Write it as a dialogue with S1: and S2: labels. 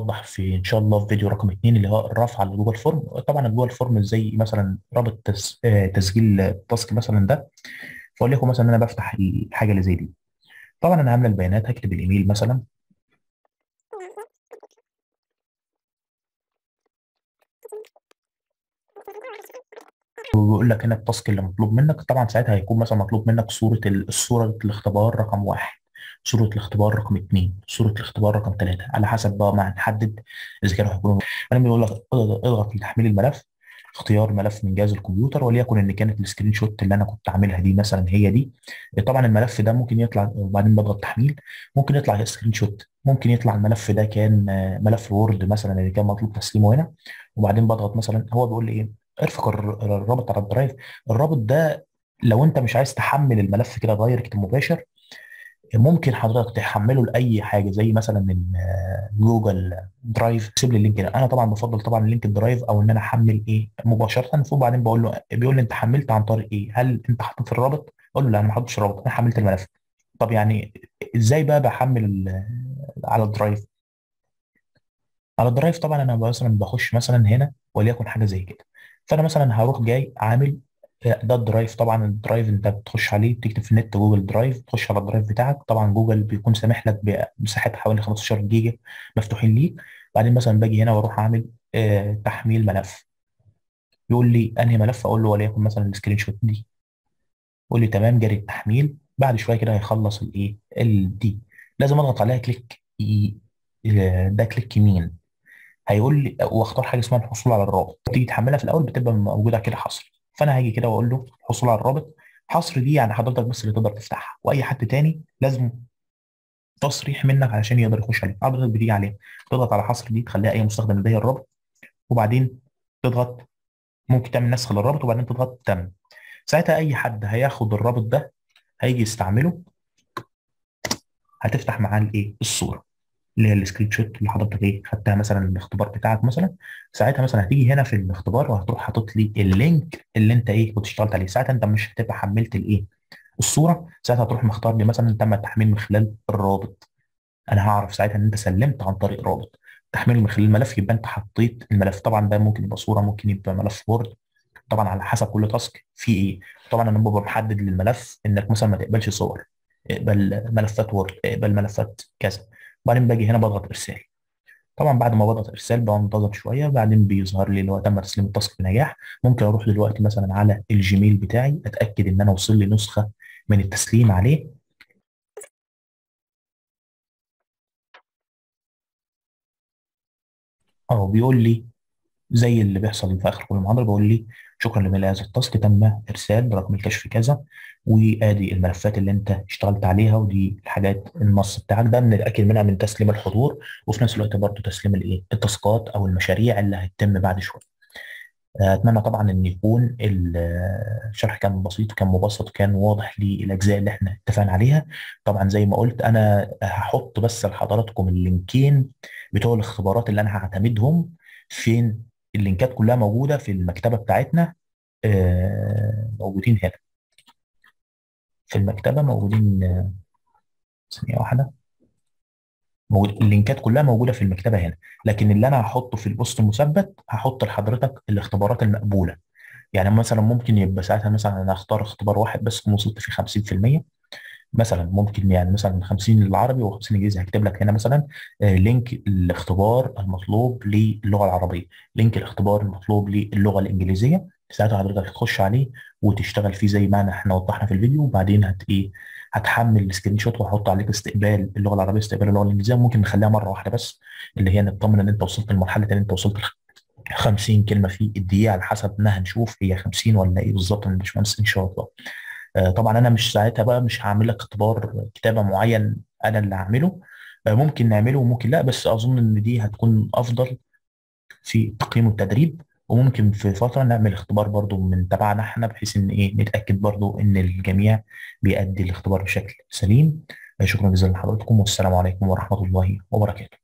S1: اوضح في ان شاء الله في فيديو رقم اتنين اللي هو الرفع على جوجل فورم طبعا الجوجل فورم زي مثلا رابط تس... آه، تسجيل التاسك مثلا ده فوليكن مثلا انا بفتح الحاجه اللي زي دي طبعا انا عامله البيانات هكتب الايميل مثلا وبيقول لك هنا التاسك اللي مطلوب منك طبعا ساعتها هيكون مثلا مطلوب منك صوره ال- الصوره الاختبار رقم واحد صورة الاختبار رقم اثنين صورة الاختبار رقم ثلاثة على حسب بقى ما هنحدد إذا كانوا هيكونوا أنا بيقول لك اضغط اضغط لتحميل الملف اختيار ملف من جهاز الكمبيوتر وليكن ان كانت السكرين شوت اللي انا كنت عاملها دي مثلا هي دي طبعا الملف ده ممكن يطلع وبعدين بضغط تحميل ممكن يطلع سكرين شوت ممكن يطلع الملف ده كان آه، ملف وورد مثلا اللي كان مطلوب تسليمه هنا وبعدين بضغط مثلا هو بيقول لي ايه ارفق الر- الرابط على الدرايف الرابط ده لو انت مش عايز تحمل الملف كده دايركت مباشر ممكن حضرتك تحمله لاي حاجه زي مثلا من آه، جوجل درايف سيب لي اللينك ده انا طبعا بفضل طبعا اللينك الدرايف او ان انا احمل ايه مباشره وبعدين بقول له بيقول لي انت حملت عن طريق ايه هل انت حاطط الرابط اقول له لا انا ما حطيتش رابط انا حملت الملف طب يعني ازاي بقى بحمل ال- على الدرايف على الدرايف طبعا انا مثلا بخش مثلا هنا وليكن حاجه زي كده فانا مثلا هروح جاي عامل ده الدرايف طبعا الدرايف انت بتخش عليه بتكتب في النت جوجل درايف تخش على الدرايف بتاعك طبعا جوجل بيكون سامح لك بمساحه حوالي 15 جيجا مفتوحين ليك بعدين مثلا باجي هنا واروح اعمل آه تحميل ملف يقول لي انهي ملف اقول له وليكن مثلا السكرين شوت دي يقول لي تمام جاري التحميل بعد شويه كده هيخلص الايه ال- دي لازم اضغط عليها كليك ي- آه، ده كليك يمين هيقول لي واختار حاجه اسمها الحصول على الرابط تيجي تحملها في الاول بتبقى موجوده كده حصر فانا هاجي كده واقول له حصول على الرابط حصر دي يعني حضرتك بس اللي تقدر تفتحها واي حد تاني لازم تصريح منك علشان يقدر يخش عليه حضرتك بتيجي عليه تضغط على حصر دي تخليها اي مستخدم لديه الرابط وبعدين تضغط ممكن تعمل نسخ للرابط وبعدين تضغط تم ساعتها اي حد هياخد الرابط ده هيجي يستعمله هتفتح معاه الايه الصوره اللي هي السكرين شوت اللي حضرتك ايه خدتها مثلا الاختبار بتاعك مثلا ساعتها مثلا هتيجي هنا في الاختبار وهتروح حاطط لي اللينك اللي انت ايه كنت اشتغلت عليه ساعتها انت مش هتبقى حملت الايه الصوره ساعتها هتروح مختار لي مثلا تم التحميل من خلال الرابط انا هعرف ساعتها ان انت سلمت عن طريق رابط تحميل من خلال الملف يبقى انت حطيت الملف طبعا ده ممكن يبقى صوره ممكن يبقى ملف وورد طبعا على حسب كل تاسك في ايه طبعا انا ببقى محدد للملف انك مثلا ما تقبلش صور اقبل ملفات وورد اقبل ملفات كذا وبعدين باجي هنا بضغط ارسال طبعا بعد ما بضغط ارسال بنتظر شويه بعدين بيظهر لي اللي هو تم تسليم التاسك بنجاح ممكن اروح دلوقتي مثلا على الجيميل بتاعي اتاكد ان انا وصل لي نسخه من التسليم عليه اه بيقول لي زي اللي بيحصل في اخر كل محاضره بيقول لي شكرا لملء هذا التاسك تم ارسال رقم الكشف كذا وادي الملفات اللي انت اشتغلت عليها ودي الحاجات النص بتاعك ده بنتاكد منها من تسليم الحضور وفي نفس الوقت برضه تسليم الايه التاسكات او المشاريع اللي هتتم بعد شويه اتمنى طبعا ان يكون ال- الشرح كان بسيط وكان مبسط وكان واضح للاجزاء اللي احنا اتفقنا عليها طبعا زي ما قلت انا هحط بس لحضراتكم اللينكين بتوع الاختبارات اللي انا هعتمدهم فين اللينكات كلها موجوده في المكتبه بتاعتنا آه، موجودين هنا في المكتبه موجودين آه، ثانيه واحده موجود اللينكات كلها موجوده في المكتبه هنا لكن اللي انا هحطه في البوست المثبت هحط لحضرتك الاختبارات المقبوله يعني مثلا ممكن يبقى ساعتها مثلا انا اختار اختبار واحد بس كنت وصلت فيه 50% مثلا ممكن يعني مثلا من 50 للعربي و50 انجليزي هكتب لك هنا مثلا آه، لينك الاختبار المطلوب للغه العربيه لينك الاختبار المطلوب للغه الانجليزيه ساعتها حضرتك هتخش عليه وتشتغل فيه زي ما احنا وضحنا في الفيديو وبعدين هت ايه هتحمل السكرين شوت وهحط عليك استقبال اللغه العربيه استقبال اللغه الانجليزيه ممكن نخليها مره واحده بس اللي هي نطمن ان انت وصلت لمرحله ان انت وصلت ل 50 كلمه في الدقيقه على حسب ما هنشوف هي 50 ولا ايه بالظبط من الباشمهندس ان شاء الله آه، طبعا انا مش ساعتها بقى مش هعمل لك اختبار كتابه معين انا اللي هعمله آه، ممكن نعمله وممكن لا بس اظن ان دي هتكون افضل في التقييم والتدريب وممكن في فتره نعمل اختبار برضو من تبعنا احنا بحيث ان ايه نتاكد برضو ان الجميع بيأدي الاختبار بشكل سليم آه، شكرا جزيلا لحضراتكم والسلام عليكم ورحمه الله وبركاته